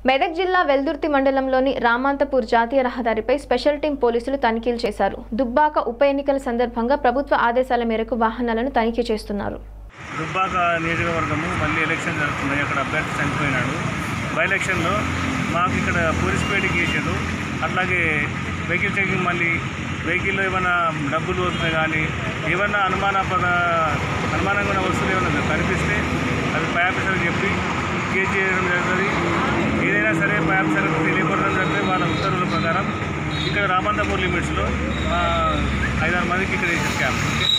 మెదక్ జిల్లా వెల్దుర్తి మండలంలోని రామాంతపూర్ జాతీయ రహదారిపై స్పెషల్ టీం పోలీసులు తనిఖీలు చేశారు దుబ్బాక ఉప ఎన్నికల సందర్భంగా ప్రభుత్వ ఆదేశాల మేరకు వాహనాలను తనిఖీ చేస్తున్నారు దుబ్బాక నియోజకవర్గము మళ్ళీ ఎలక్షన్ జరుగుతున్నాయి అక్కడ అభ్యర్థి చనిపోయినాడు బై ఎలక్షన్లో మాకు ఇక్కడ పోలీస్ పేటింగ్ చేసారు అట్లాగే వెహికల్ చెకింగ్ మళ్ళీ వెహికల్లో ఏమైనా డబ్బులు వస్తున్నాయి కానీ ఏమైనా అనుమానాపద అనుమానంగా ఉన్న వస్తువులు ఏమైనా కనిపిస్తే అది పై ఆఫీసర్కి చెప్పి కేసు చేయడం జరుగుతుంది ఏదైనా సరే పై ఆఫీసర్కి తెలియపడడం జరిగితే వాళ్ళ ఉత్తర్వుల ప్రకారం ఇక్కడ రామంతపూర్ లిమిట్స్లో ఐదారు మందికి ఇక్కడ వేసారు క్యాంప్